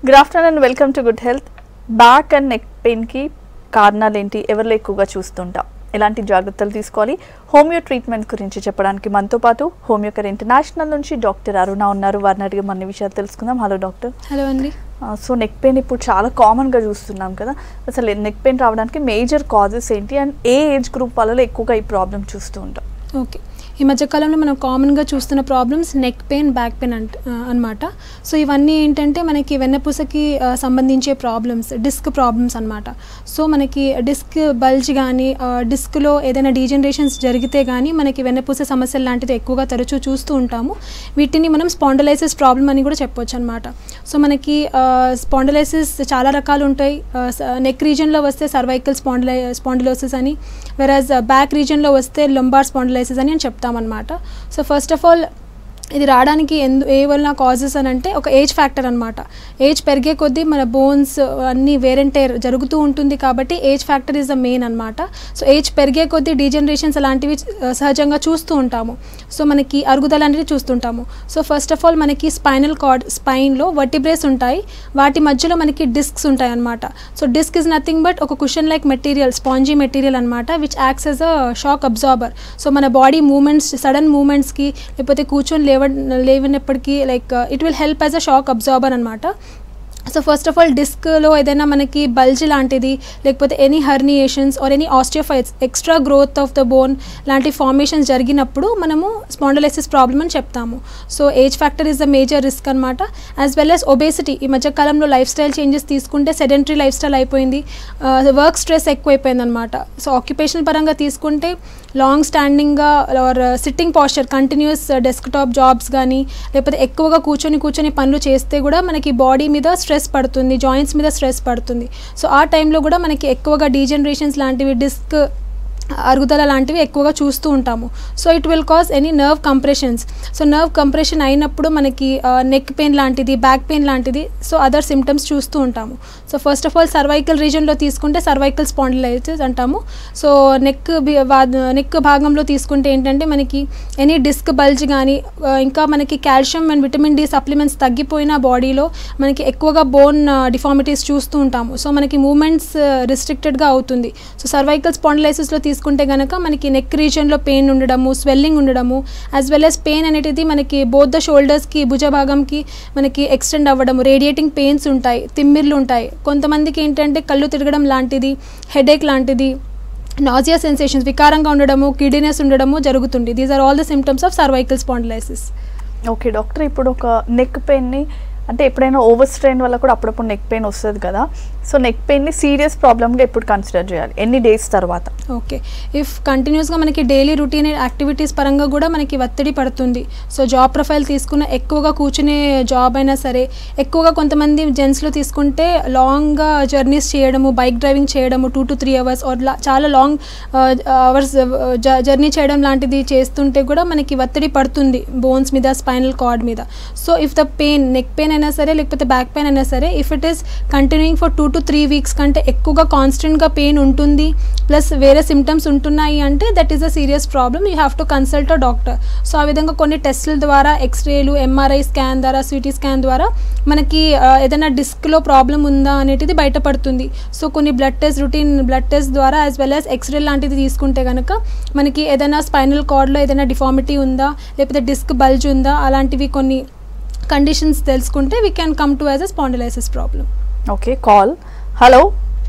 Good afternoon and welcome to good health back and neck పెయిన్కి కారణాలు ఏంటి ఎవరిలో ఎక్కువగా చూస్తుంటాం ఎలాంటి జాగ్రత్తలు తీసుకోవాలి హోమియో ట్రీట్మెంట్ గురించి చెప్పడానికి మనతో పాటు హోమియోకర్ ఇంటర్నేషనల్ నుంచి డాక్టర్ అరుణ ఉన్నారు వారిని అడిగి మన విషయాలు తెలుసుకుందాం హలో డాక్టర్ హలో అండి సో నెక్ పెయిన్ ఇప్పుడు చాలా కామన్గా చూస్తున్నాం కదా అసలు నెక్ పెయిన్ రావడానికి మేజర్ కాజెస్ ఏంటి అండ్ ఏ ఏజ్ గ్రూప్ వాళ్ళలో ఎక్కువగా ఈ ప్రాబ్లం చూస్తూ ఉంటాం ఓకే ఈ మధ్యకాలంలో మనం కామన్గా చూస్తున్న problems neck pain back pain అంట అనమాట సో ఇవన్నీ ఏంటంటే మనకి వెన్నపూసకి ఆ, సంబంధించే ప్రాబ్లమ్స్ డిస్క్ ప్రాబ్లమ్స్ అనమాట సో మనకి డిస్క్ బల్జ్ కానీ డిస్క్లో ఏదైనా డీజనరేషన్స్ జరిగితే కానీ మనకి వెన్నపూస సమస్యలు లాంటిది ఎక్కువగా తరచూ చూస్తూ ఉంటాము వీటిని మనం స్పాండలైసిస్ ప్రాబ్లం అని కూడా చెప్పొచ్చు అనమాట సో మనకి స్పాండలైసిస్ చాలా రకాలు ఉంటాయి నెక్ రీజన్లో వస్తే సర్వైకల్ స్పాండలై స్పాండిలోసిస్ అని వెరాజ్ బ్యాక్ రీజన్లో వస్తే లొంబార్ స్పాండిలైసిస్ అని అని చెప్తామన్నమాట సో ఫస్ట్ ఆఫ్ ఆల్ ఇది రావడానికి ఎందు ఏ వల్ల కాజెస్ అని అంటే ఒక ఏజ్ ఫ్యాక్టర్ అనమాట ఏజ్ పెరిగే కొద్దీ మన బోన్స్ అన్నీ వేరంటేర్ జరుగుతూ ఉంటుంది కాబట్టి age factor is the main అనమాట సో ఏజ్ పెరిగే కొద్దీ డీజనరేషన్స్ అలాంటివి ఆ, సహజంగా చూస్తూ ఉంటాము సో మనకి అరుగుదల అనేది చూస్తుంటాము సో ఫస్ట్ ఆఫ్ ఆల్ మనకి స్పైనల్ కార్డ్ స్పైన్లో వర్టిబ్రేస్ ఉంటాయి వాటి మధ్యలో మనకి డిస్క్స్ ఉంటాయి అనమాట so disc is nothing but ఒక cushion like material spongy material అనమాట which acts as a shock absorber so మన బాడీ మూమెంట్స్ సడన్ మూమెంట్స్కి లేకపోతే కూర్చొని లేవ లేవనప్పటికీ like it will help as a shock absorber అనమాట సో ఫస్ట్ ఆఫ్ ఆల్ డిస్క్లో ఏదైనా మనకి బల్జ్ లాంటిది లేకపోతే any herniations are any osteophytes extra growth of the bone లాంటి ఫార్మేషన్స్ జరిగినప్పుడు మనము స్పాండలైసిస్ ప్రాబ్లమ్ అని చెప్తాము so age factor is the major risk అనమాట యాజ్ వెల్ యాజ్ ఒబేసిటీ ఈ మధ్యకాలంలో లైఫ్ స్టైల్ చేంజెస్ తీసుకుంటే సెడెంటరీ లైఫ్ స్టైల్ అయిపోయింది వర్క్ స్ట్రెస్ ఎక్కువైపోయింది అనమాట సో ఆక్యుపేషన్ పరంగా తీసుకుంటే లాంగ్ స్టాండింగ్గా or sitting posture continuous desktop jobs కానీ లేకపోతే ఎక్కువగా కూర్చొని కూర్చొని పనులు చేస్తే కూడా మనకి బాడీ మీద స్ట్రెస్ పడుతుంది జాయింట్స్ మీద స్ట్రెస్ పడుతుంది సో ఆ టైంలో కూడా మనకి ఎక్కువగా డీజనరేషన్స్ లాంటివి డిస్క్ అరుగుదల లాంటివి ఎక్కువగా చూస్తూ ఉంటాము so it will cause any nerve compressions so nerve compression అయినప్పుడు మనకి నెక్ పెయిన్ లాంటిది బ్యాక్ పెయిన్ లాంటిది సో అదర్ సిమ్టమ్స్ చూస్తూ ఉంటాము so first of all cervical రీజన్లో తీసుకుంటే సర్వైకల్ స్పాండిలైటిస్ అంటాము సో నెక్ నెక్ భాగంలో తీసుకుంటే ఏంటంటే మనకి ఎనీ డిస్క్ బల్జ్ కానీ ఇంకా మనకి calcium and vitamin D supplements తగ్గిపోయిన బాడీలో మనకి ఎక్కువగా బోన్ డిఫార్మిటీస్ చూస్తూ ఉంటాము సో మనకి మూమెంట్స్ రిస్ట్రిక్టెడ్గా అవుతుంది సో సర్వైకల్ స్పాండిలైసిస్లో తీసుకుంటే కనుక మనకి నెక్ రీజన్లో పెయిన్ ఉండడము స్వెల్లింగ్ ఉండడము యాజ్ వెల్ as పెయిన్ అనేది మనకి బోత్ ద షోల్డర్స్కి భుజభాగంకి మనకి ఎక్స్టెండ్ అవ్వడము రేడియేటింగ్ పెయిన్స్ ఉంటాయి తిమ్మిర్లు ఉంటాయి కొంతమందికి ఏంటంటే కళ్ళు తిరగడం లాంటిది హెడేక్ లాంటిది నాజియా సెన్సేషన్స్ వికారంగా ఉండడము కిడీనెస్ ఉండడము జరుగుతుంది these are all the symptoms of cervical spondylosis okay doctor ఇప్పుడు ఒక నెక్ పెయిన్ని అంటే ఎప్పుడైనా ఓవర్ స్ట్రెయిన్ వల్ల కూడా అప్పుడప్పుడు నెక్ పెయిన్ వస్తుంది కదా సో నెక్ పెయిన్ని సీరియస్ ప్రాబ్లమ్గా ఎప్పుడు కన్సిడర్ చేయాలి ఎన్ని డేస్ తర్వాత ఓకే ఇఫ్ కంటిన్యూస్గా మనకి డైలీ రొటీన్ యాక్టివిటీస్ పరంగా కూడా మనకి ఒత్తిడి పడుతుంది సో జాబ్ ప్రొఫైల్ తీసుకున్న ఎక్కువగా కూర్చునే జాబ్ అయినా సరే ఎక్కువగా కొంతమంది జెంట్స్లో తీసుకుంటే లాంగ్గా జర్నీస్ చేయడము బైక్ డ్రైవింగ్ చేయడము two to three hours or చాలా లాంగ్ అవర్స్ జర్నీ చేయడం లాంటిది చేస్తుంటే కూడా మనకి ఒత్తిడి పడుతుంది బోన్స్ మీద స్పైనల్ కార్డ్ మీద so if the pain neck pain అయినా సరే లేకపోతే బ్యాక్ పెయిన్ అయినా సరే if it is continuing for two to three weeks కంటే ఎక్కువగా కాన్స్టెంట్గా పెయిన్ ఉంటుంది ప్లస్ వేరే సిమ్టమ్స్ ఉంటున్నాయి అంటే that is a serious problem you have to consult a doctor so ఆ విధంగా కొన్ని టెస్టుల ద్వారా ఎక్స్రేలు ఎంఆర్ఐ స్కాన్ ద్వారా సిటీ స్కాన్ ద్వారా మనకి ఆ, ఏదైనా డిస్క్లో ప్రాబ్లం ఉందా అనేటిది బయటపడుతుంది సో కొన్ని blood test routine blood test ద్వారా యాజ్ వెల్ యాజ్ ఎక్స్రే లాంటిది తీసుకుంటే కనుక మనకి ఏదైనా స్పైనల్ కార్డ్లో ఏదైనా డిఫార్మిటీ ఉందా లేకపోతే డిస్క్ బల్జ్ ఉందా అలాంటివి కొన్ని కండిషన్స్ తెలుసుకుంటే we can come to as a spondylosis problem okay call hello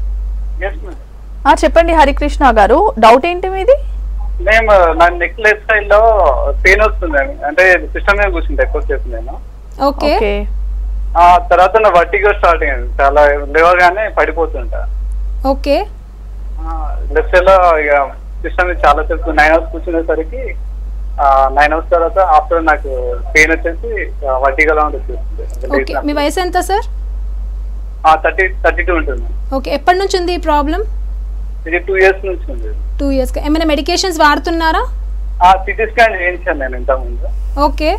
yes ma'am ఆ, చెప్పండి హరికృష్ణ గారు డౌట్ ఏంటి మీది మేము నా నెక్ లెఫ్ట్ సైడ్ లో పెయిన్ వస్తుందండి అంటే సిస్టమ్ మీద కూర్చుంటా ఎక్కువసేపు నేను ఓకే ఓకే ఆ తర్వాత నా వర్టిగో స్టార్ట్ అయింది చాలా లేవగానే పడిపోతుంటా ఓకే లెఫ్ట్ సైడ్ లో ఇక సిస్టమ్ మీద చాలా సేపు నైన్ అవర్స్ కూర్చునేసరికి నైన్ అవర్స్ తర్వాత ఆఫ్టర్ నాకు పెయిన్ వచ్చేసి వర్టిగోలా ఓకే మీ ఉంటుంది వయసు ఎంత సార్ థర్టీ థర్టీ టూ ఉంటుంది ఓకే ఎప్పటి నుంచి ఉంది ఈ ప్రాబ్లం ఇది టూ ఇయర్స్ నుంచి ఉంది టూ ఇయర్స్గా ఏమైనా మెడికేషన్స్ వాడుతున్నారా ఆ సిటీ స్కాన్ చేయించాను నేను ఇంతకుముందు ఓకే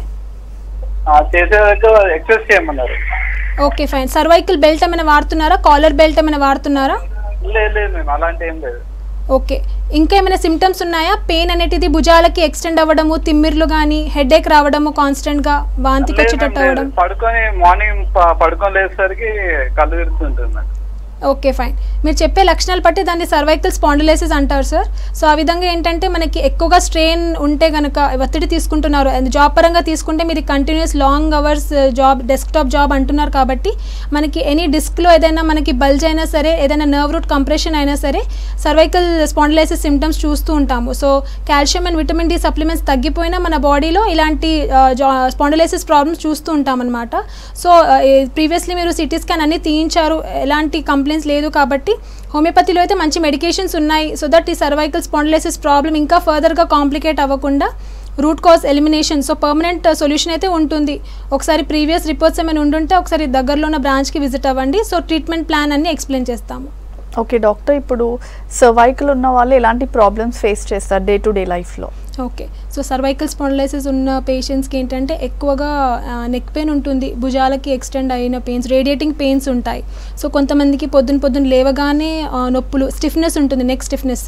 ఆ, చేసేదాకా ఎక్సర్సైజ్ చేయమన్నారు ఓకే ఫైన్ సర్వైకల్ బెల్ట్ ఏమైనా వాడుతున్నారా కాలర్ బెల్ట్ ఏమైనా వాడుతున్నారా లేదు లేదు మేము అలాంటి ఏం లేదు ఓకే ఇంకా ఏమైనా సిమ్టమ్స్ ఉన్నాయా పెయిన్ అనేటిది భుజాలకి ఎక్స్టెండ్ అవ్వడము తిమ్మిర్లు కానీ హెడేక్ రావడము కాన్స్టెంట్గా వాంతికి వచ్చేటట్టు అవ్వడం పడుకొని మార్నింగ్ పడుకొని లేచేసరికి కళ్ళు తిరుగుతుంటుంది నాకు ఓకే ఫైన్ మీరు చెప్పే లక్షణాలు బట్టి దాన్ని సర్వైకల్ స్పాండిలైసిస్ అంటారు సార్ సో ఆ విధంగా ఏంటంటే మనకి ఎక్కువగా స్ట్రెయిన్ ఉంటే కనుక ఒత్తిడి తీసుకుంటున్నారు and జాబ్ పరంగా తీసుకుంటే మీరు continuous long hours job desktop job అంటున్నారు కాబట్టి మనకి ఎనీ డిస్క్లో ఏదైనా మనకి బల్జ్ అయినా సరే ఏదైనా నర్వ్ రూట్ కంప్రెషన్ అయినా సరే సర్వైకల్ స్పాండిలైసిస్ సిమ్టమ్స్ చూస్తూ ఉంటాము so calcium and vitamin D supplements తగ్గిపోయినా మన బాడీలో ఇలాంటి స్పాండిలైసిస్ ప్రాబ్లమ్స్ చూస్తూ ఉంటాం అనమాట సో ప్రీవియస్లీ మీరు సిటీ స్కాన్ అన్ని తీయించారు ఎలాంటి కంప్లైంట్స్ లేదు కాబట్టి హోమియోపతిలో అయితే మంచి మెడికేషన్స్ ఉన్నాయి సో దట్ ఈ సర్వైకల్ స్పాండిలైసిస్ ప్రాబ్లం ఇంకా ఫర్దర్గా కాంప్లికేట్ అవ్వకుండా root cause elimination so permanent solution అయితే ఉంటుంది ఒకసారి ప్రీవియస్ రిపోర్ట్స్ ఏమైనా ఉండుంటే ఒకసారి దగ్గరలో ఉన్న బ్రాంచ్కి విజిట్ అవ్వండి సో ట్రీట్మెంట్ ప్లాన్ అన్ని ఎక్స్ప్లెయిన్ చేస్తాము ఓకే డాక్టర్ ఇప్పుడు సర్వైకల్ ఉన్న వాళ్ళు ఎలాంటి ప్రాబ్లమ్స్ ఫేస్ చేస్తారు డే టు డే లైఫ్లో ఓకే సో సర్వైకల్ స్పాండిలైసిస్ ఉన్న పేషెంట్స్కి ఏంటంటే ఎక్కువగా నెక్ పెయిన్ ఉంటుంది భుజాలకి ఎక్స్టెండ్ అయిన పెయిన్స్ రేడియేటింగ్ పెయిన్స్ ఉంటాయి సో కొంతమందికి పొద్దున పొద్దున లేవగానే ఆ, నొప్పులు స్టిఫ్నెస్ ఉంటుంది నెక్ స్టిఫ్నెస్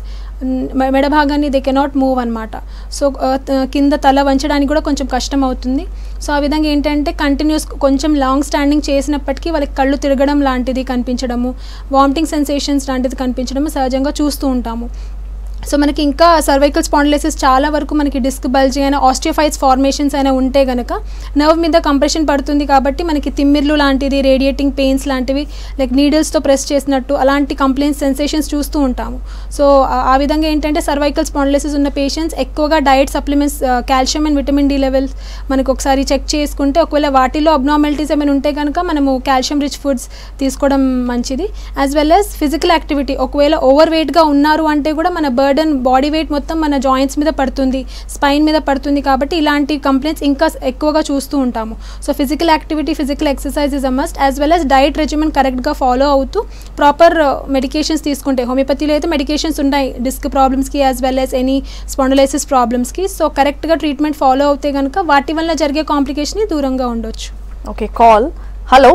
మెడ భాగాన్ని దే కెనాట్ మూవ్ అనమాట సో ఆ, త- కింద తల వంచడానికి కూడా కొంచెం కష్టం అవుతుంది సో ఆ విధంగా ఏంటంటే కంటిన్యూస్ కొంచెం లాంగ్ స్టాండింగ్ చేసినప్పటికీ వాళ్ళకి కళ్ళు తిరగడం లాంటిది కనిపించడము వామిటింగ్ సెన్సేషన్స్ లాంటిది కనిపించడము సహజంగా చూస్తూ ఉంటాము సో మనకి ఇంకా సర్వైకల్ స్పాండిలైసిస్ చాలా వరకు మనకి డిస్క్ బల్జీ అయినా ఆస్టియోఫైట్స్ ఫార్మేషన్స్ అయినా ఉంటే గనక నర్వ్ మీద కంప్రెషన్ పడుతుంది కాబట్టి మనకి తిమ్మిర్లు లాంటిది రేడియేటింగ్ పెయిన్స్ లాంటివి లైక్ నీడిల్స్తో ప్రెస్ చేసినట్టు అలాంటి కంప్లైంట్స్ సెన్సేషన్స్ చూస్తూ ఉంటాము సో ఆ- ఆ విధంగా ఏంటంటే సర్వైకల్ స్పాండిలైసిస్ ఉన్న పేషెంట్స్ ఎక్కువగా diet supplements calcium and vitamin D levels మనకు ఒకసారి చెక్ చేసుకుంటే ఒకవేళ వాటిలో అబ్నార్మాలిటీస్ ఏమైనా ఉంటే కనుక మనము కాల్షియం రిచ్ ఫుడ్స్ తీసుకోవడం మంచిది as well as physical activity ఒకవేళ ఓవర్ వెయిట్గా ఉన్నారు అంటే కూడా మన బర్డన్ బాడీ వెయిట్ మొత్తం మన జాయింట్స్ మీద పడుతుంది స్పైన్ మీద పడుతుంది కాబట్టి ఇలాంటి కంప్లైంట్స్ ఇంకా ఎక్కువగా చూస్తూ ఉంటాము so physical activity physical exercise is a must as well as diet regiment కరెక్ట్గా ఫాలో అవుతూ ప్రాపర్ మెడికేషన్స్ తీసుకుంటే హోమియోపతిలో అయితే మెడికేషన్స్ ఉన్నాయి డిస్క్ ప్రాబ్లమ్స్కి as well as any spondylosis ప్రాబ్లమ్స్కి సో కరెక్ట్గా ట్రీట్మెంట్ ఫాలో అవుతే కనుక వాటి వల్ల జరిగే కాంప్లికేషన్ దూరంగా ఉండొచ్చు okay call hello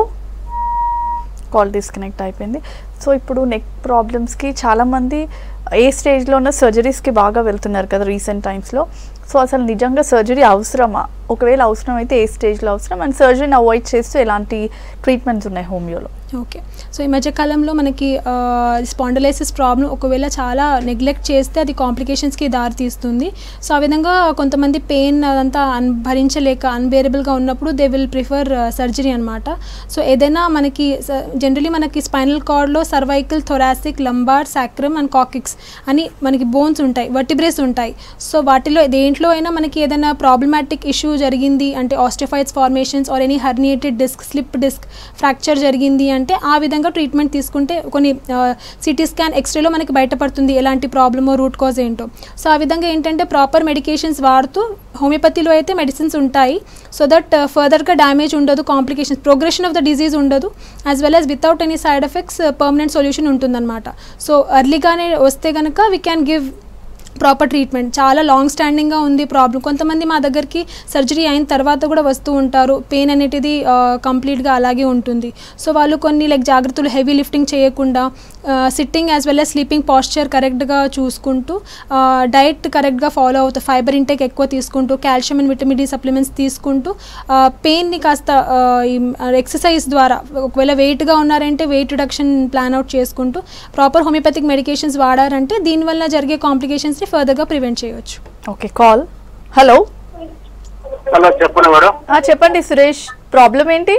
call disconnect అయిపోయింది సో ఇప్పుడు నెక్ ప్రాబ్లమ్స్కి చాలామంది ఏ స్టేజ్లో ఉన్న సర్జరీస్కి బాగా వెళ్తున్నారు కదా రీసెంట్ టైమ్స్లో సో అసలు నిజంగా సర్జరీ అవసరమా ఒకవేళ అవసరం అయితే ఏ స్టేజ్లో అవసరం అండ్ సర్జరీని అవాయిడ్ చేస్తూ ఎలాంటి ట్రీట్మెంట్స్ ఉన్నాయి హోమియోలో ఓకే సో ఈ మధ్యకాలంలో మనకి స్పాండలైసిస్ ప్రాబ్లం ఒకవేళ చాలా నెగ్లెక్ట్ చేస్తే అది కాంప్లికేషన్స్కి దారితీస్తుంది సో ఆ విధంగా కొంతమంది పెయిన్ అదంతా అన్ భరించలేక అన్బేరబుల్గా ఉన్నప్పుడు దే విల్ ప్రిఫర్ సర్జరీ అనమాట సో ఏదైనా మనకి జనరలీ మనకి స్పైనల్ కార్డ్లో cervical thoracic lumbar sacrum and coccyx అని మనకి బోన్స్ ఉంటాయి వర్టిబ్రేస్ ఉంటాయి సో వాటిలో దేంట్లో అయినా మనకి ఏదైనా ప్రాబ్లమాటిక్ ఇష్యూ జరిగింది అంటే osteophytes formations or any herniated disc slip disc fracture జరిగింది అంటే ఆ విధంగా ట్రీట్మెంట్ తీసుకుంటే కొన్ని సిటీ స్కాన్ ఎక్స్రేలో మనకి బయటపడుతుంది ఎలాంటి ప్రాబ్లమో రూట్ కాజ్ ఏంటో సో ఆ విధంగా ఏంటంటే ప్రాపర్ మెడికేషన్స్ వాడుతూ హోమియోపతిలో అయితే మెడిసిన్స్ ఉంటాయి సో దట్ ఫర్దర్గా డ్యామేజ్ ఉండదు complications progression of the disease ఉండదు as well as without any side effects permanent solution ఉంటుందన్నమాట సో ఎర్లీగానే వస్తే కనుక we can give proper treatment చాలా లాంగ్ స్టాండింగ్గా ఉంది ప్రాబ్లం కొంతమంది మా దగ్గరికి సర్జరీ అయిన తర్వాత కూడా వస్తూ ఉంటారు పెయిన్ అనేటిది కంప్లీట్గా అలాగే ఉంటుంది సో వాళ్ళు కొన్ని లైక్ జాగ్రత్తలు హెవీ లిఫ్టింగ్ చేయకుండా sitting as well as sleeping posture కరెక్ట్గా చూసుకుంటూ డైట్ కరెక్ట్గా ఫాలో అవుతూ ఫైబర్ ఇంటేక్ ఎక్కువ తీసుకుంటూ calcium and vitamin D supplements తీసుకుంటూ పెయిన్ని కాస్త ఎక్సర్సైజ్ ద్వారా ఒకవేళ వెయిట్గా ఉన్నారంటే వెయిట్ రిడక్షన్ ప్లాన్ అవుట్ చేసుకుంటూ ప్రాపర్ హోమియోపతిక్ మెడికేషన్స్ వాడారంటే దీనివల్ల జరిగే కాంప్లికేషన్స్ని ఫర్దర్గా ప్రివెంట్ చేయవచ్చు ఓకే కాల్ హలో హలో చెప్పండి మేడం చెప్పండి సురేష్ ప్రాబ్లం ఏంటి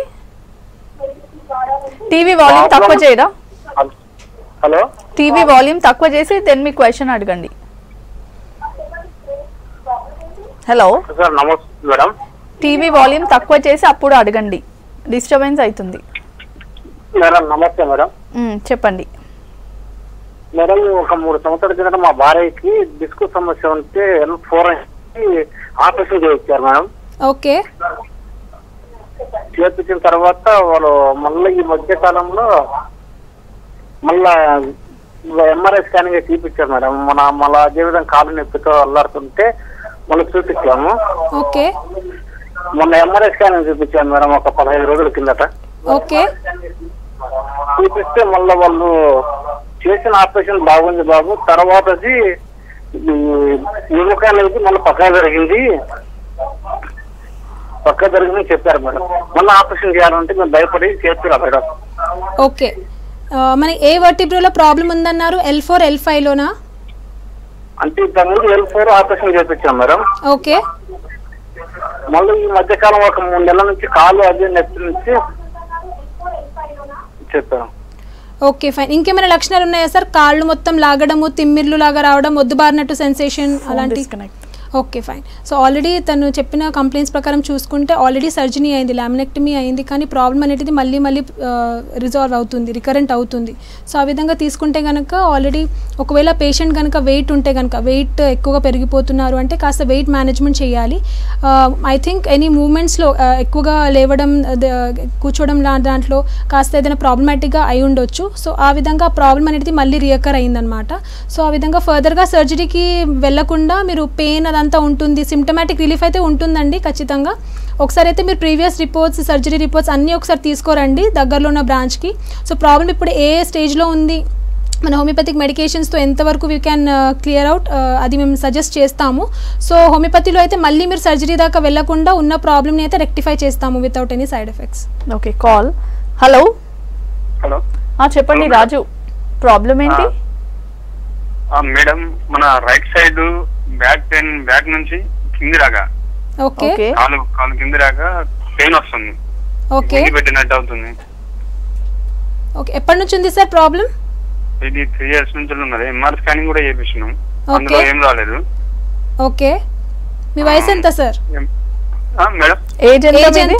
టీవీ వాల్యూమ్ తక్కువ Problem- చేయరా హలో టీవీ వాల్యూమ్ తక్కువ చేసి దెన్ మీ క్వశ్చన్ అడగండి హలో సార్ నమస్తే మేడం టీవీ వాల్యూమ్ తక్కువ చేసి అప్పుడు అడగండి డిస్టర్బెన్స్ అవుతుంది మేడం నమస్తే మేడం మ్మ్, చెప్పండి మేడం ఒక మూడు సంవత్సరాల కిందట మా భార్యకి డిస్క్ సమస్య ఉంటే ఫోర్ ఆపరేషన్ చేయించారు మేడం ఓకే చేపించిన తర్వాత వాళ్ళు మళ్ళీ ఈ మధ్య కాలంలో మళ్ళా ఎంఆర్ఐ స్కానింగ్ తీపిచ్చారు మేడం మన మళ్ళా అదేవిధంగా కాలు నొప్పితో అల్లాడుతుంటే మళ్ళీ చూపించాము ఓకే మొన్న ఎంఆర్ఐ స్కానింగ్ చూపించాను మేడం ఒక పదహైదు రోజుల కిందట ఓకే చూపిస్తే మళ్ళీ వాళ్ళు చేసిన ఆపరేషన్ బాగుంది బాబు తర్వాతది ఎముక అనేది మళ్ళీ పక్క జరిగింది పక్క జరిగిందని చెప్పారు మేడం మళ్ళీ ఆపరేషన్ చేయాలంటే మేము భయపడి చేస్తున్నా మేడం ఓకే ఆ, మన ఏ వర్టిబ్రోలో ప్రాబ్లం ఉందన్నారు ఎల్ ఫోర్ ఎల్ ఫైవ్లోనా అంటే ఇంతకుముందు ఎల్ ఫోర్ ఆపరేషన్ చేపించాం మేడం ఓకే మళ్ళీ ఈ మధ్యకాలం ఒక మూడు నెలల నుంచి కాలు అది నెత్తి నుంచి చెప్పాను ఓకే ఫైన్ ఇంకేమైనా లక్షణాలు ఉన్నాయా సార్ కాళ్ళు మొత్తం లాగడము తిమ్మిర్లు లాగా రావడం మొద్దుబారినట్టు సెన్సేషన్ అలాంటి disconnect okay fine so already తను చెప్పిన కంప్లైంట్స్ ప్రకారం చూసుకుంటే ఆల్రెడీ సర్జరీ అయింది లామినెక్టమీ అయింది కానీ ప్రాబ్లం అనేది మళ్ళీ మళ్ళీ రిజాల్వ్ అవుతుంది రికరెంట్ అవుతుంది సో ఆ విధంగా తీసుకుంటే కనుక ఆల్రెడీ ఒకవేళ పేషెంట్ కనుక వెయిట్ ఉంటే కనుక వెయిట్ ఎక్కువగా పెరిగిపోతున్నారు అంటే కాస్త వెయిట్ మేనేజ్మెంట్ చేయాలి ఐ థింక్ ఎనీ మూమెంట్స్లో ఎక్కువగా లేవడం అదే, కూర్చోవడం లా దాంట్లో కాస్త ఏదైనా ప్రాబ్లమాటిక్గా అయి ఉండొచ్చు సో ఆ విధంగా ప్రాబ్లం అనేది మళ్ళీ రియకర్ అయిందనమాట సో ఆ విధంగా ఫర్దర్గా సర్జరీకి వెళ్ళకుండా మీరు పెయిన్ అదంతా ఉంటుంది సిమ్టమాటిక్ రిలీఫ్ అయితే ఉంటుందండి ఖచ్చితంగా ఒకసారి అయితే మీరు ప్రీవియస్ రిపోర్ట్స్ సర్జరీ రిపోర్ట్స్ అన్నీ ఒకసారి తీసుకోరండి దగ్గరలో ఉన్న బ్రాంచ్కి సో ప్రాబ్లం ఇప్పుడు ఏ స్టేజ్లో ఉంది మన హోమియోపతిక్ మెడికేషన్స్తో ఎంతవరకు వీ క్యాన్ క్లియర్ అవుట్ అది మేము సజెస్ట్ చేస్తాము సో హోమియోపతిలో అయితే మళ్ళీ మీరు సర్జరీ దాకా వెళ్ళకుండా ఉన్న ప్రాబ్లమ్ని అయితే రెక్టిఫై చేస్తాము without any side effects okay call hello hello చెప్పండి రాజు ప్రాబ్లం ఏంటి మేడం మన right side back pain back నుంచి కింది రాగా ఓకే ఓకే కాలు కాలు కింది రాగా పెయిన్ వస్తుంది ఓకే కింది పెట్టినట్టు అవుతుంది ఓకే ఎప్పటి నుంచి ఉంది సార్ ప్రాబ్లం ఇది త్రీ ఇయర్స్ నుంచి ఉన్నది ఎంఆర్ స్కానింగ్ కూడా చేపించినాం అందులో ఓకే ఏం రాలేదు ఓకే మీ వయసు ఎంత సార్ ఏం- ఆ, మేడం ఏజ్ ఎంత ఏజ్ మీది? ఎంత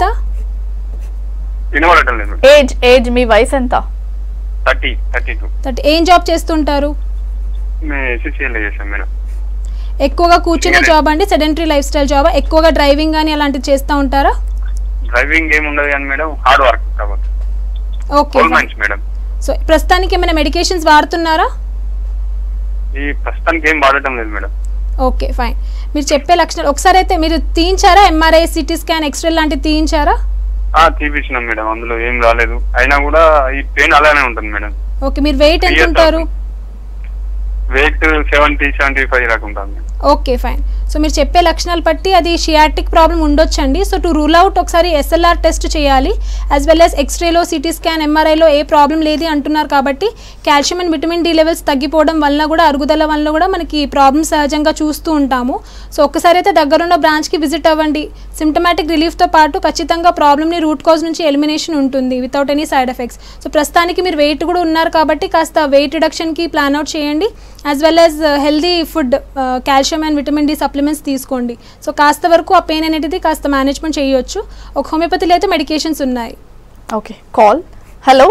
వినబడటం లేదు ఏజ్ ఏజ్ మీ వయసు ఎంత థర్టీ థర్టీ టూ థర్టీ ఏం జాబ్ చేస్తుంటారు మేము ఎస్ఎస్సీఎల్ చేసాం మేడం ఎక్కువగా కూర్చునే జాబ్ అండి సెడెంటరీ లైఫ్ స్టైల్ జాబ్ ఎక్కువగా డ్రైవింగ్ కానీ అలాంటివి చేస్తూ ఉంటారా డ్రైవింగ్ ఏమి ఉండదు కానీ మేడం హార్డ్ వర్క్ కాబట్టి okay gold mines madam so ప్రస్తుతానికి ఏమైనా మెడికేషన్స్ వాడుతున్నారా ఈ ప్రస్తుతానికి ఏం వాడటం లేదు మేడం ఓకే ఫైన్ మీరు చెప్పే లక్షణాలు ఒకసారి అయితే మీరు తీయించారా ఎంఆర్ఐ సిటీ స్కాన్ ఎక్స్రే లాంటివి తీయించారా ఆ తీపించినాం మేడం అందులో ఏం రాలేదు అయినా కూడా ఈ పెయిన్ అలానే ఉంటుంది మేడం ఓకే మీరు వెయిట్ ఎంత Yes, ఉంటారు వెయిట్ సెవెంటీ సెవెంటీ ఫైవ్ దాకా ఉంటుంది మేడం ఓకే ఫైన్ సో మీరు చెప్పే లక్షణాలు బట్టి అది షియాటిక్ ప్రాబ్లం ఉండొచ్చండి సో టు రూల్ అవుట్ ఒకసారి ఎస్ఎల్ఆర్ టెస్ట్ చేయాలి యాజ్ వెల్ యాజ్ ఎక్స్రేలో సిటీ స్కాన్ ఎంఆర్ఐలో ఏ ప్రాబ్లం లేదు అంటున్నారు కాబట్టి calcium and vitamin D levels తగ్గిపోవడం వలన కూడా అరుగుదల వలన కూడా మనకి ప్రాబ్లమ్ సహజంగా చూస్తూ ఉంటాము సో ఒక్కసారి అయితే దగ్గరున్న బ్రాంచ్కి విజిట్ అవ్వండి సిమ్టమాటిక్ రిలీఫ్తో పాటు ఖచ్చితంగా ప్రాబ్లమ్ని రూట్ కాజ్ నుంచి ఎలిమినేషన్ ఉంటుంది without any side effects so ప్రస్తుతానికి మీరు వెయిట్ కూడా ఉన్నారు కాబట్టి కాస్త వెయిట్ రిడక్షన్కి ప్లాన్ అవుట్ చేయండి as well as healthy food calcium and vitamin D supplements తీసుకోండి సో కాస్త వరకు ఆ పెయిన్ అనేది కాస్త మేనేజ్మెంట్ చేయొచ్చు ఒక హోమియోపతిలో అయితే medications okay call call hello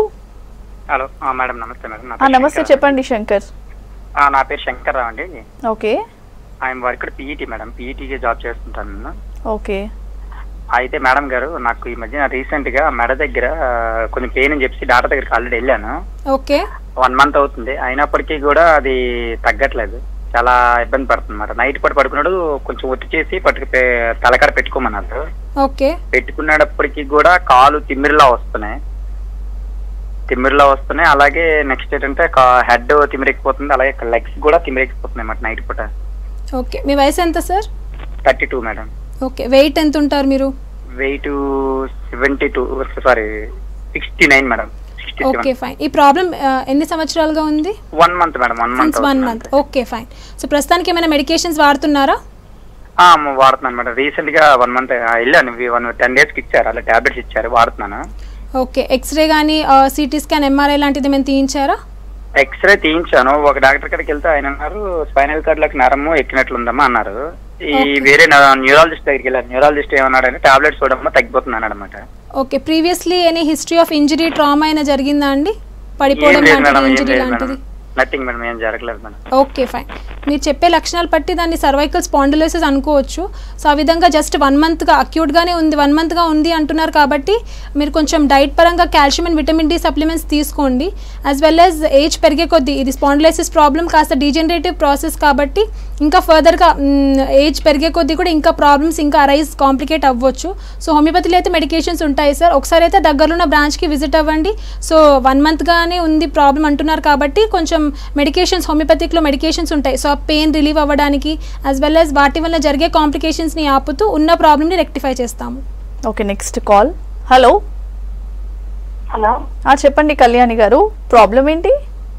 hello ఆ, మేడం నమస్తే మేడం నా ఆ, పేరు నమస్తే శంకర్. చెప్పండి శంకర్ ఆ, నా పేరు శంకర్ రావు అండి okay I'm work PET madam పీఈటీకి జాబ్ చేస్తుంటాను నేను ఓకే అయితే మేడం గారు నాకు ఈ మధ్య రీసెంట్ గా మెడ దగ్గర ఆ, కొంచెం పెయిన్ అని చెప్పి డాక్టర్ దగ్గరికి ఆల్రెడీ వెళ్ళాను ఓకే వన్ మంత్ అవుతుంది అయినప్పటికీ కూడా అది తగ్గట్లేదు చాలా ఇబ్బంది పడుతుంది మరి నైట్ పూట పడుకున్నాడు కొంచెం ఒత్తి చేసి పట్టుకు పే- తలకాడ పెట్టుకోమన్నారు ఓకే పెట్టుకునేటప్పటికి కూడా కాలు తిమ్మిరిలా వస్తున్నాయి తిమ్మిరిలా వస్తున్నాయి అలాగే నెక్స్ట్ ఏంటంటే హెడ్ తిమ్మిరెక్కిపోతుంది అలాగే లెగ్స్ కూడా తిమ్మిరెక్కిపోతున్నాయి అన్నమాట నైట్ పూట ఓకే మీ వయసు ఎంత sir thirty two madam okay weight ఎంత ఉంటారు మీరు weight seventy two sorry sixty nine madam sixty okay seven fine ఈ ప్రాబ్లం ఎన్ని సంవత్సరాలుగా ఉంది one month madam one month since one month okay fine so ప్రస్తుతానికి ఏమైనా మెడికేషన్స్ వాడుతున్నారా వాడుతున్నాను మేడం రీసెంట్ గా వన్ మంత్ వెళ్ళాను వన్ టెన్ డేస్ కి ఇచ్చారు అలా టాబ్లెట్స్ ఇచ్చారు వాడుతున్నాను ఓకే ఎక్స్రే కానీ సిటీ స్కాన్ ఎంఆర్ఐ లాంటిది మేము తీయించారా ఎక్స్రే తీయించాను ఒక డాక్టర్ కాడికి వెళ్తే ఆయన అన్నారు స్పైనల్ కార్డ్ లకు నరము ఎక్కినట్లుందమ్మా అన్నారు ఈ Okay. వేరే న్యూరాలజిస్ట్ దగ్గరికి వెళ్ళాను న్యూరాలజిస్ట్ ఏమన్నాడంటే టాబ్లెట్స్ చూడమ్మా తగ్గిపోతుంది అన్నాడు అనమాట okay previously any history of injury trauma అయినా జరిగిందా అండి పడిపోవడం లాంటిది ఇంజరీ లాంటిది నథింగ్ మేడం ఏం జరగలేదు మేడం ఓకే ఫైన్ మీరు చెప్పే లక్షణాలు బట్టి దాన్ని సర్వైకల్ స్పాండిలోసిస్ అనుకోవచ్చు సో ఆ విధంగా జస్ట్ వన్ మంత్గా అక్యూట్గానే ఉంది వన్ మంత్గా ఉంది అంటున్నారు కాబట్టి మీరు కొంచెం డైట్ పరంగా calcium and vitamin D supplements తీసుకోండి యాజ్ వెల్ యాజ్ ఏజ్ పెరిగే కొద్దీ ఇది స్పాండిలైసిస్ ప్రాబ్లం కాస్త డీజనరేటివ్ ప్రాసెస్ కాబట్టి ఇంకా ఫర్దర్గా ఏజ్ పెరిగే కొద్దీ కూడా ఇంకా ప్రాబ్లమ్స్ ఇంకా అరైజ్ కాంప్లికేట్ అవ్వచ్చు సో హోమియోపతిలో అయితే మెడికేషన్స్ ఉంటాయి సార్ ఒకసారి అయితే దగ్గరలో ఉన్న బ్రాంచ్కి విజిట్ అవ్వండి సో వన్ మంత్గానే ఉంది ప్రాబ్లం అంటున్నారు కాబట్టి కొంచెం మెడికేషన్స్ హోమియోపతిక్లో మెడికేషన్స్ ఉంటాయి సో ఆ పెయిన్ రిలీవ్ అవ్వడానికి యాజ్ వెల్ యాజ్ వాటి వల్ల జరిగే కాంప్లికేషన్స్ని ఆపుతూ ఉన్న ప్రాబ్లమ్ని రెక్టిఫై చేస్తాము okay next call hello hello ఆ, చెప్పండి కళ్యాణి గారు ప్రాబ్లం ఏంటి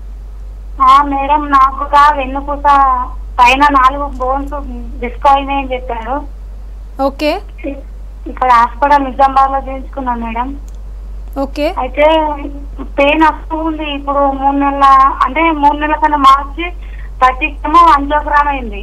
ఆ, మేడం నాకు కూడా వెన్నుపూస పైన నాలుగు బోన్స్ డిస్క్ అయినాయని చెప్పారు ఓకే ఇక్కడ హాస్పిటల్ నిజామాబాద్ లో చేయించుకున్నాం మేడం ఓకే అయితే పెయిన్ వస్తుంది ఇప్పుడు మూడు నెలల అంటే మూడు నెలల కన్నా మార్చి థర్టీకేమో అంజోగ్రామ్ అయింది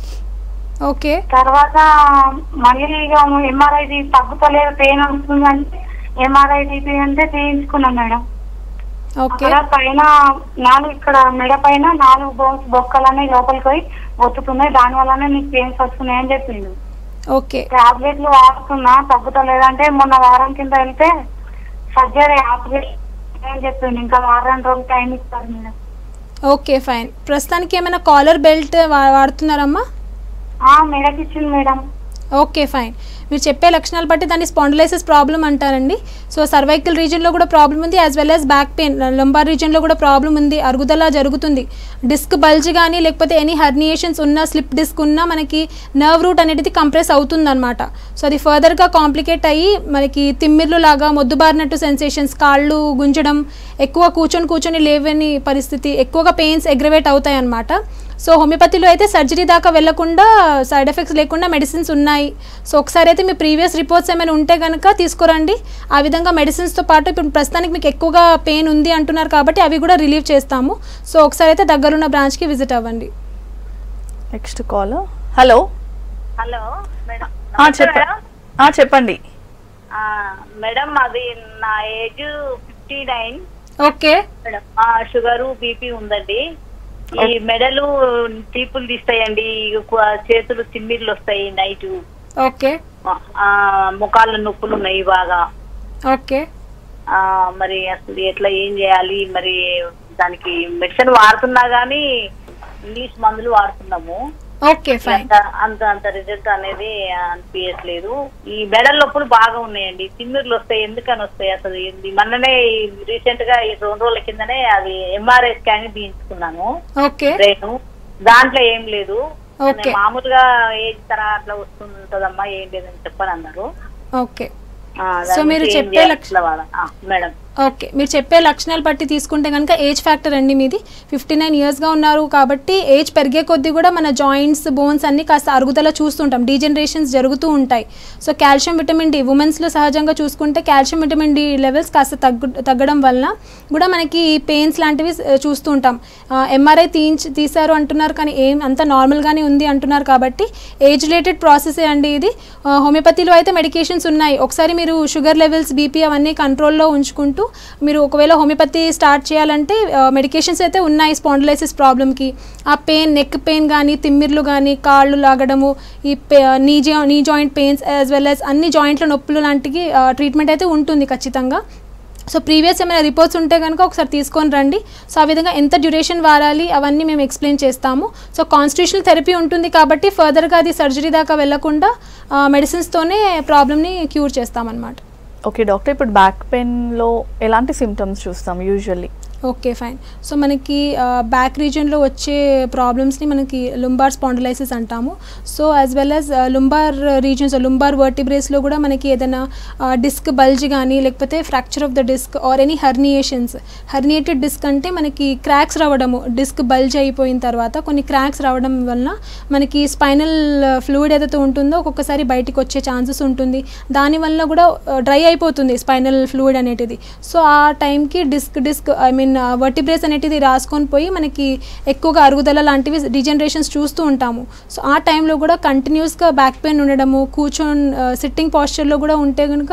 ఓకే తర్వాత మళ్ళీ ఇక ఎంఆర్ఐ తగ్గుతలేదు పెయిన్ వస్తుంది అంటే ఎంఆర్ఐ టీపీ అంటే చేయించుకున్నాం మేడం ఓకే అక్కడ పైన నాలుగు ఇక్కడ మెడ పైన నాలుగు బోన్స్ బొక్కలన్నీ లోపలికి పోయి ఒత్తుతున్నాయి దాని వల్లనే నీకు పెయిన్స్ వస్తున్నాయి అని చెప్పిండు ఓకే టాబ్లెట్లు వాడుతున్నా తగ్గుతలేదంటే మొన్న వారం కింద వెళ్తే సర్జరీ ఆపరేషన్ అని చెప్పిండు ఇంకా వారం రోజులు టైం ఇస్తారు మేడం ఓకే ఫైన్ ప్రస్తుతానికి ఏమైనా కాలర్ బెల్ట్ వా- వాడుతున్నారమ్మా ఆ మెడకి ఇచ్చింది మేడం ఓకే ఫైన్ మీరు చెప్పే లక్షణాలు బట్టి దాన్ని స్పాండిలైసిస్ ప్రాబ్లం అంటారండి సో సర్వైకల్ రీజన్లో కూడా ప్రాబ్లం ఉంది as well as back pain lumbar రీజన్లో కూడా ప్రాబ్లం ఉంది అరుగుదల జరుగుతుంది డిస్క్ బల్జ్ కానీ లేకపోతే ఎనీ హర్నియేషన్స్ ఉన్న స్లిప్ డిస్క్ ఉన్నా మనకి నర్వ్ రూట్ అనేది కంప్రెస్ అవుతుంది అనమాట సో అది ఫర్దర్గా కాంప్లికేట్ అయ్యి మనకి తిమ్మిర్లు లాగా మొద్దుబారినట్టు సెన్సేషన్స్ కాళ్ళు గుంజడం ఎక్కువ కూర్చొని కూర్చొని లేవని పరిస్థితి ఎక్కువగా పెయిన్స్ ఎగ్రవేట్ అవుతాయి అనమాట సో హోమియోపతిలో అయితే సర్జరీ దాకా వెళ్లకుండా సైడ్ ఎఫెక్ట్స్ లేకుండా మెడిసిన్స్ ఉన్నాయి సో ఒకసారి అయితే మీ ప్రీవియస్ రిపోర్ట్స్ ఏమైనా ఉంటే కనుక తీసుకురండి ఆ విధంగా మెడిసిన్స్తో పాటు ఇప్పుడు ప్రస్తుతానికి మీకు ఎక్కువగా పెయిన్ ఉంది అంటున్నారు కాబట్టి అవి కూడా రిలీవ్ చేస్తాము సో ఒకసారి అయితే దగ్గరున్న బ్రాంచ్కి విజిట్ అవ్వండి next call hello hello madam ఆ, నమస్తే చెప్ప మేడం. ఆ, చెప్పండి ఆ, మేడం అది నా age fifty nine okay madam ఆ, షుగరు బీపీ ఉందండి ఈ మెడలు తీపులు తీస్తాయండి ఎక్కువ చేతులు తిమ్మిర్లు వస్తాయి నైట్ ఓకే ముఖాలు నొప్పులు ఉన్నాయి బాగా ఓకే ఆ, మరి అసలు ఎట్లా ఏం చేయాలి మరి దానికి మెడిసిన్ వాడుతున్నా గానీ ఇంగ్లీష్ మందులు వాడుతున్నాము ఓకే ఫైన్ అంత అంత అంత రిజల్ట్ అనేది అనిపించట్లేదు ఈ మెడల నొప్పులు బాగా ఉన్నాయండి తిమ్మిర్లు వస్తాయి ఎందుకని వస్తాయి అసలు ఇది మొన్ననే రీసెంట్ గా ఈ రెండు రోజుల కిందనే అది ఎంఆర్ఐ స్కాన్ తీయించుకున్నాను ఓకే బ్రెయిన్ దాంట్లో ఏం లేదు Okay. మామూలుగా ఏజ్ తరా అట్లా వస్తుంటదమ్మా ఏం లేదని చెప్పని అన్నారు ఓకే ఆ, సో దాని మీరు గురించి ఏం చెప్పే చేయాలి? లక్ష- ఎట్లా వాడాలి? ఆ, మేడం ఓకే మీరు చెప్పే లక్షణాలు బట్టి తీసుకుంటే కనుక ఏజ్ ఫ్యాక్టర్ అండి మీది ఫిఫ్టీ నైన్ ఇయర్స్గా ఉన్నారు కాబట్టి ఏజ్ పెరిగే కొద్దీ కూడా మన జాయింట్స్ బోన్స్ అన్నీ కాస్త అరుగుదల చూస్తుంటాం డీజనరేషన్స్ జరుగుతూ ఉంటాయి సో కాల్షియం విటమిన్ డి ఉమెన్స్లో సహజంగా చూసుకుంటే కాల్షియం విటమిన్ డి లెవెల్స్ కాస్త తగ్గు తగ్గడం వలన కూడా మనకి పెయిన్స్ లాంటివి ఆ, చూస్తూ ఉంటాం ఎంఆర్ఐ తీయించి తీశారు అంటున్నారు కానీ ఏం అంత నార్మల్గానే ఉంది అంటున్నారు కాబట్టి ఏజ్ రిలేటెడ్ ప్రాసెసే అండి ఇది ఆ, హోమియోపతిలో అయితే మెడికేషన్స్ ఉన్నాయి ఒకసారి మీరు షుగర్ లెవెల్స్ బీపీ అవన్నీ కంట్రోల్లో ఉంచుకుంటూ మీరు ఒకవేళ హోమియోపతి స్టార్ట్ చేయాలంటే మెడికేషన్స్ అయితే ఉన్నాయి స్పాండిలైసిస్ ప్రాబ్లమ్కి ఆ పెయిన్ నెక్ పెయిన్ కానీ తిమ్మిర్లు కానీ కాళ్ళు లాగడము ఈ పే- నీ జా knee joint pains as well as అన్ని జాయింట్ల నొప్పులు లాంటివి ట్రీట్మెంట్ అయితే ఉంటుంది ఖచ్చితంగా సో ప్రీవియస్ ఏమైనా రిపోర్ట్స్ ఉంటే కనుక ఒకసారి తీసుకొని రండి సో ఆ విధంగా ఎంత డ్యూరేషన్ వాడాలి అవన్నీ మేము ఎక్స్ప్లెయిన్ చేస్తాము సో కాన్స్టిట్యూషనల్ థెరపీ ఉంటుంది కాబట్టి ఫర్దర్గా అది సర్జరీ దాకా వెళ్లకుండా మెడిసిన్స్తోనే ప్రాబ్లమ్ని క్యూర్ చేస్తామన్నమాట ఓకే డాక్టర్ ఇప్పుడు బ్యాక్ పెయిన్లో ఎలాంటి సిమ్టమ్స్ చూస్తాం యూజువల్లీ ఓకే ఫైన్ సో మనకి బ్యాక్ రీజియన్లో వచ్చే ప్రాబ్లమ్స్ని మనకి లుంబార్ స్పాండిలైసిస్ అంటాము so as well as lumbar regions lumbar వర్టిబ్రేస్లో కూడా మనకి ఏదైనా డిస్క్ బల్జ్ కానీ లేకపోతే fracture of the disc or any herniations herniated disc అంటే మనకి క్రాక్స్ రావడము డిస్క్ బల్జ్ అయిపోయిన తర్వాత కొన్ని క్రాక్స్ రావడం వలన మనకి స్పైనల్ ఫ్లూయిడ్ ఏదైతే ఉంటుందో ఒక్కొక్కసారి బయటికి వచ్చే ఛాన్సెస్ ఉంటుంది దానివల్ల కూడా డ్రై అయిపోతుంది స్పైనల్ ఫ్లూయిడ్ అనేటిది సో ఆ టైంకి disc disc I mean vertebrae అనేటిది రాసుకొని పోయి మనకి ఎక్కువగా అరుగుదల లాంటివి డిజనరేషన్స్ చూస్తూ ఉంటాము సో ఆ టైంలో కూడా కంటిన్యూస్గా బ్యాక్ పెయిన్ ఉండడము కూర్చొని సిట్టింగ్ పాస్చర్లో కూడా ఉంటే కనుక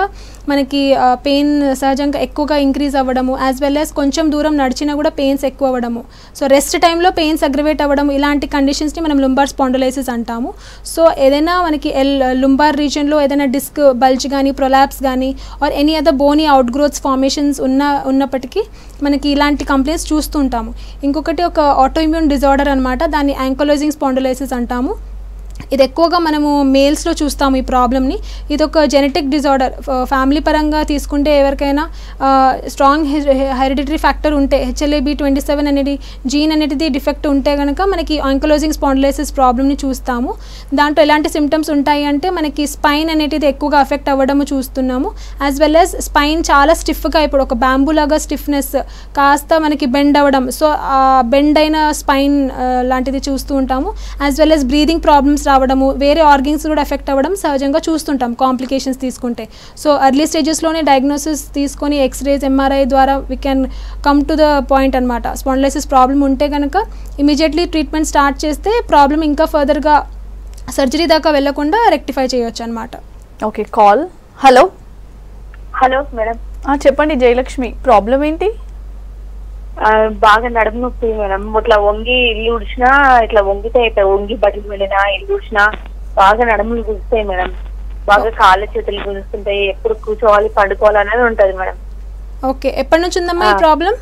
మనకి పెయిన్ సహజంగా ఎక్కువగా ఇంక్రీజ్ అవ్వడము యాజ్ వెల్ యాజ్ కొంచెం దూరం నడిచినా కూడా పెయిన్స్ ఎక్కువ అవ్వడము సో రెస్ట్ టైంలో పెయిన్స్ అగ్రవేట్ అవ్వడం ఇలాంటి కండిషన్స్ని మనం లుంబార్ స్పాండలైసిస్ అంటాము సో ఏదైనా మనకి ఎల్ లుంబార్ రీజన్లో ఏదైనా డిస్క్ బల్జ్ కానీ ప్రొలాప్స్ కానీ or any other bony outgrowths formations ఉన్న ఉన్నప్పటికీ మనకి ఇలాంటి కంప్లైంట్స్ చూస్తూ ఉంటాము ఇంకొకటి ఒక ఆటోఇమ్యూన్ డిజార్డర్ అనమాట దాన్ని యాంకోలైజింగ్ స్పాండలైసిస్ అంటాము ఇది ఎక్కువగా మనము మేల్స్లో చూస్తాము ఈ ప్రాబ్లమ్ని ఇది ఒక జెనెటిక్ డిజార్డర్ ఫ్యామిలీ పరంగా తీసుకుంటే ఎవరికైనా స్ట్రాంగ్ హెరిడిటరీ ఫ్యాక్టర్ ఉంటే హెచ్ఎల్ఏబి ట్వంటీ సెవెన్ అనేది జీన్ అనేది డిఫెక్ట్ ఉంటే కనుక మనకి ఆంకలోజింగ్ స్పాండిలైసిస్ ప్రాబ్లమ్ని చూస్తాము దాంట్లో ఎలాంటి సిమ్టమ్స్ ఉంటాయి అంటే మనకి స్పైన్ అనేది ఎక్కువగా అఫెక్ట్ అవ్వడము చూస్తున్నాము యాజ్ వెల్ యాజ్ స్పైన్ చాలా స్టిఫ్గా ఇప్పుడు ఒక బ్యాంబూ లాగా స్టిఫ్నెస్ కాస్త మనకి బెండ్ అవ్వడం సో ఆ బెండ్ అయిన స్పైన్ లాంటిది చూస్తూ ఉంటాము as well as breathing problems రావడము వేరే ఆర్గన్స్ కూడా ఎఫెక్ట్ అవ్వడం సహజంగా చూస్తుంటాం కాంప్లికేషన్స్ తీసుకుంటే సో ఎర్లీ స్టేజెస్లోనే డయాగ్నోసిస్ తీసుకొని ఎక్స్రేస్ ఎంఆర్ఐ ద్వారా we can come to the point అనమాట స్పాండిలైసిస్ ప్రాబ్లం ఉంటే కనుక ఇమీడియట్లీ ట్రీట్మెంట్ స్టార్ట్ చేస్తే ప్రాబ్లం ఇంకా ఫర్దర్గా సర్జరీ దాకా వెళ్లకుండా రెక్టిఫై చేయొచ్చు అనమాట okay call hello hello madam చెప్పండి జయలక్ష్మి ప్రాబ్లం ఏంటి ఆ, బాగా నడుము నొప్పి మేడం ఇట్లా వంగి ఇల్లు ఉడిచినా ఇట్లా వంగితే ఇట్లా వంగి బట్టలు వెళ్ళినా ఇల్లు ఉడిచినా బాగా నడుములు గుంజుతాయి మేడం బాగా కాళ్ళ చేతులు గుంజుతుంటాయి ఎప్పుడు కూర్చోవాలి పండుకోవాలి అనేది ఉంటది మేడం ఓకే ఎప్పటి నుంచి ఉందమ్మా ఈ ఆ. ప్రాబ్లం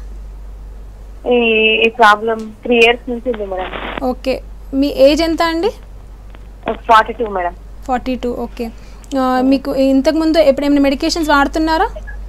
ఈ ఈ ప్రాబ్లం త్రీ ఇయర్స్ నుంచి ఉంది మేడం ఓకే మీ ఏజ్ ఎంత అండి forty two madam forty two okay ఆ, మీకు ఇంతకుముందు ఎప్పుడేమైనా మెడికేషన్స్ వాడుతున్నారా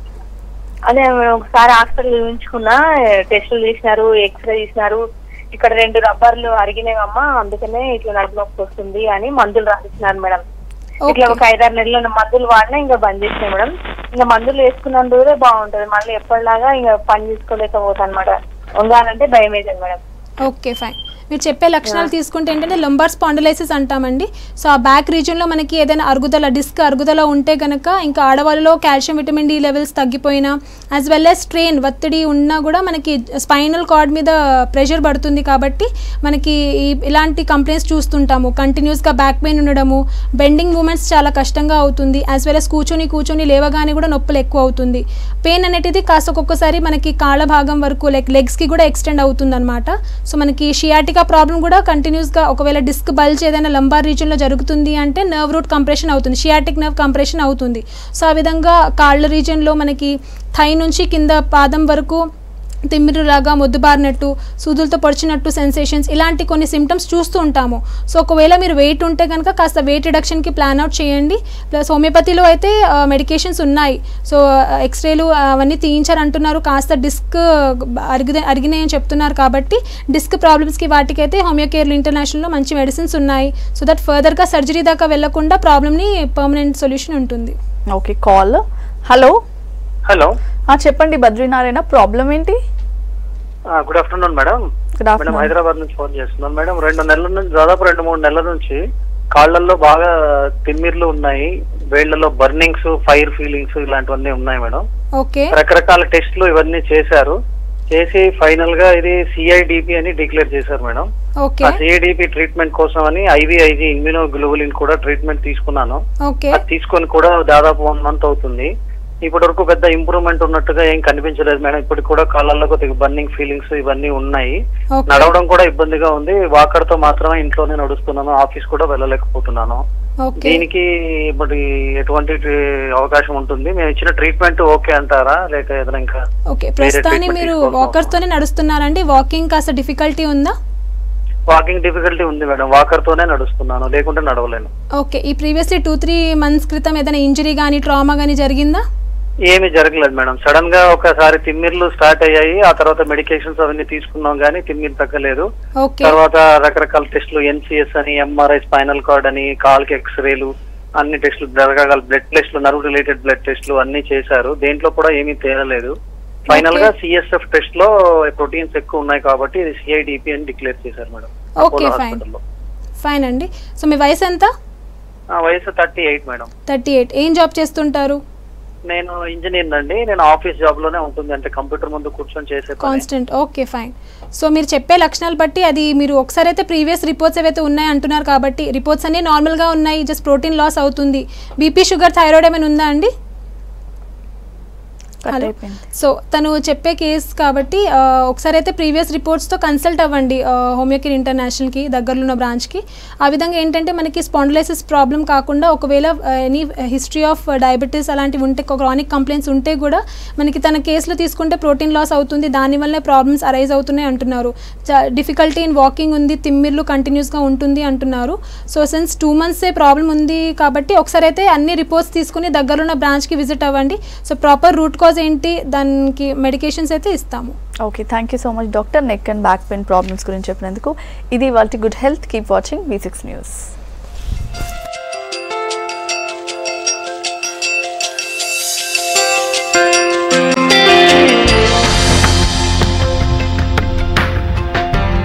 అదే మేడం ఒకసారి హాస్పిటల్ చూపించుకున్నా టెస్టులు చేసినారు ఎక్స్రే చేసినారు ఇక్కడ రెండు రబ్బర్లు అరిగినాయమ్మా అందుకనే ఇట్లా నడుము నొప్పి వస్తుంది అని మందులు రాసిచ్చినారు మేడం ఇట్లా ఒక ఐదారు నెలలు మందులు వాడినా ఇంకా బంద్ చేసిన మేడం ఇంకా మందులు వేసుకున్నందు కూడా బాగుంటది మళ్ళీ ఎప్పటిలాగా ఇంకా పని చేసుకోలేకపోతా అనమాట ఉండాలంటే భయం వేసింది మేడం ఓకే ఫైన్ మీరు చెప్పే లక్షణాలు తీసుకుంటే ఏంటంటే లంబార్ స్పాండిలైసిస్ అంటామండి సో ఆ బ్యాక్ రీజియన్లో మనకి ఏదైనా అరుగుదల డిస్క్ అరుగుదల ఉంటే కనుక ఇంకా ఆడవాళ్ళలో కాల్షియం విటమిన్ డి లెవెల్స్ తగ్గిపోయినా యాజ్ వెల్ యాజ్ స్ట్రెయిన్ ఒత్తిడి ఉన్నా కూడా మనకి స్పైనల్ కార్డ్ మీద ప్రెషర్ పడుతుంది కాబట్టి మనకి ఈ ఇలాంటి కంప్లైంట్స్ చూస్తుంటాము కంటిన్యూస్గా బ్యాక్ పెయిన్ ఉండడము బెండింగ్ మూమెంట్స్ చాలా కష్టంగా అవుతుంది యాజ్ వెల్ యాజ్ కూర్చొని కూర్చొని లేవగానే కూడా నొప్పులు ఎక్కువ అవుతుంది పెయిన్ అనేది కాస్త ఒక్కొక్కసారి మనకి కాళ్ళ భాగం వరకు లైక్ లెగ్స్కి కూడా ఎక్స్టెండ్ అవుతుంది అనమాట సో మనకి షియాటికా ప్రాబ్లం కూడా కంటిన్యూస్గా ఒకవేళ డిస్క్ బల్జ్ ఏదైనా లంబార్ రీజన్లో జరుగుతుంది అంటే నర్వ్ రూట్ కంప్రెషన్ అవుతుంది షియాటిక్ నర్వ్ కంప్రెషన్ అవుతుంది సో ఆ విధంగా కాళ్ళ రీజన్లో మనకి థై నుంచి కింద పాదం వరకు తిమ్మిరిలాగా మొద్దుబారినట్టు సూదులతో పొడిచినట్టు సెన్సేషన్స్ ఇలాంటి కొన్ని సిమ్టమ్స్ చూస్తూ ఉంటాము సో ఒకవేళ మీరు వెయిట్ ఉంటే కనుక కాస్త వెయిట్ రిడక్షన్కి ప్లాన్ అవుట్ చేయండి ప్లస్ హోమియోపతిలో అయితే మెడికేషన్స్ ఉన్నాయి సో ఎక్స్రేలు అవన్నీ తీయించారు అంటున్నారు కాస్త డిస్క్ అరిగి అరిగినాయని చెప్తున్నారు కాబట్టి డిస్క్ ప్రాబ్లమ్స్కి వాటికైతే హోమియోకేర్ ఇంటర్నేషనల్లో మంచి మెడిసిన్స్ ఉన్నాయి సో దట్ ఫర్దర్గా సర్జరీ దాకా వెళ్లకుండా ప్రాబ్లమ్ని పర్మనెంట్ సొల్యూషన్ ఉంటుంది ఓకే కాల్ హలో హలో చెప్పండి బద్రీనారాయణ ప్రాబ్లం ఏంటి good afternoon madam good madam afternoon Hyderabad నుంచి ఫోన్ చేస్తున్నాను మేడం రెండు నెలల నుంచి దాదాపు రెండు మూడు నెలల నుంచి కాళ్ళల్లో బాగా తిమ్మిర్లు ఉన్నాయి వేళ్లలో బర్నింగ్స్ ఫైర్ ఫీలింగ్స్ ఇలాంటివన్నీ ఉన్నాయి మేడం ఓకే రకరకాల టెస్ట్లు ఇవన్నీ చేశారు చేసి ఫైనల్ గా ఇది సిఐడిపి అని డిక్లేర్ చేశారు మేడం ఓకే ఆ సిఐడిపి ట్రీట్మెంట్ కోసం అని ఐవిఐజి ఇమ్యూనోగ్లోబులిన్ కూడా ట్రీట్మెంట్ తీసుకున్నాను ఓకే అది తీసుకొని కూడా దాదాపు వన్ మంత్ అవుతుంది ఇప్పటి వరకు పెద్ద ఇంప్రూవ్మెంట్ ఉన్నట్టుగా ఏం కనిపించలేదు మేడం ఇప్పటికి కూడా కాళ్ళల్లో కొద్దిగా బర్నింగ్ ఫీలింగ్స్ ఇవన్నీ ఉన్నాయి ఓకే నడవడం కూడా ఇబ్బందిగా ఉంది వాకర్ తో మాత్రమే ఇంట్లోనే నడుస్తున్నాను ఆఫీస్ కూడా వెళ్ళలేకపోతున్నాను ఓకే దీనికి ఇప్పుడు ఎటువంటి ట్రీ- అవకాశం ఉంటుంది మేము ఇచ్చిన ట్రీట్మెంట్ ఓకే అంటారా లేక ఏదైనా ఇంకా ఓకే వేరే ప్రస్తుతాన్ని treatment మీరు తీసుకోవాల్సిన వాకర్స్ తోనే నడుస్తున్నారండి వాకింగ్ కాస్త డిఫికల్టీ ఉందా వాకింగ్ డిఫికల్టీ ఉంది మేడం వాకర్ తోనే నడుస్తున్నాను లేకుంటే నడవలేను ఓకే ఈ ప్రీవియస్లీ టూ త్రీ మంత్స్ క్రితం ఏదైనా ఇంజరీ కానీ ట్రామా కానీ జరిగిందా ఏమీ జరగలేదు మేడం సడన్ గా ఒకసారి తిమ్మిర్లు స్టార్ట్ అయ్యాయి ఆ తర్వాత మెడికేషన్స్ అవన్నీ తీసుకున్నాం కానీ తిమ్మిరి తగ్గలేదు ఓకే తర్వాత రకరకాల టెస్టులు ఎన్సిఎస్ అని ఎంఆర్ఐ స్పైనల్ కార్డ్ అని కాల్కి ఎక్స్రేలు అన్ని టెస్టులు రకరకాల బ్లడ్ టెస్టులు నర్వ్ రిలేటెడ్ బ్లడ్ టెస్టులు అన్ని చేశారు దేంట్లో కూడా ఏమీ తేలలేదు ఫైనల్ గా సిఎస్ఎఫ్ టెస్ట్ లో ప్రోటీన్స్ ఎక్కువ ఉన్నాయి కాబట్టి ఇది సిఐడిపి అని డిక్లేర్ చేశారు మేడం ఓకే అపోలో ఫైన్ హాస్పిటల్లో ఫైన్ అండి సో మీ వయసు ఎంత ఆ, వయసు thirty eight madam thirty eight ఏం జాబ్ చేస్తుంటారు నేను ఇంజనీర్ అండి నేను ఆఫీస్ జాబ్ లోనే ఉంటుంది అంటే కంప్యూటర్ ముందు కూర్చొని చేసే పని కాన్స్టెంట్ ఓకే ఫైన్ సో మీరు చెప్పే లక్షణాలు బట్టి అది మీరు ఒకసారి అయితే ప్రీవియస్ రిపోర్ట్స్ ఏవైతే ఉన్నాయి అంటున్నారు కాబట్టి రిపోర్ట్స్ అన్నీ నార్మల్గా ఉన్నాయి జస్ట్ ప్రోటీన్ లాస్ అవుతుంది బీపీ షుగర్ థైరాయిడ్ ఏమైనా ఉందా అండి కట్ హలో అయిపోయింది సో తను చెప్పే కేస్ కాబట్టి ఆ, ఒకసారి అయితే ప్రీవియస్ రిపోర్ట్స్తో కన్సల్ట్ అవ్వండి హోమియోకేర్ ఇంటర్నేషనల్కి దగ్గరలో ఉన్న బ్రాంచ్కి ఆ విధంగా ఏంటంటే మనకి స్పాండిలైసిస్ ప్రాబ్లం కాకుండా ఒకవేళ ఎనీ హిస్టరీ ఆఫ్ డయాబెటీస్ అలాంటివి ఉంటే క్రానిక్ కంప్లైంట్స్ ఉంటే కూడా మనకి తన కేసులో తీసుకుంటే ప్రోటీన్ లాస్ అవుతుంది దానివల్లనే ప్రాబ్లమ్స్ అరైజ్ అవుతున్నాయి అంటున్నారు డిఫికల్టీ ఇన్ వాకింగ్ ఉంది తిమ్మిర్లు కంటిన్యూస్గా ఉంటుంది అంటున్నారు సో సిన్స్ టూ మంత్సే ప్రాబ్లం ఉంది కాబట్టి ఒకసారి అయితే అన్ని రిపోర్ట్స్ తీసుకుని దగ్గరలో ఉన్న బ్రాంచ్కి విజిట్ అవ్వండి సో ప్రాపర్ రూట్ కాజ్ ఏంటి దానికి మెడికేషన్స్ అయితే ఇస్తాము okay thank you so much doctor neck and back pain problems గురించి చెప్పినందుకు ఇది వాళ్ళ good health keep watching V six news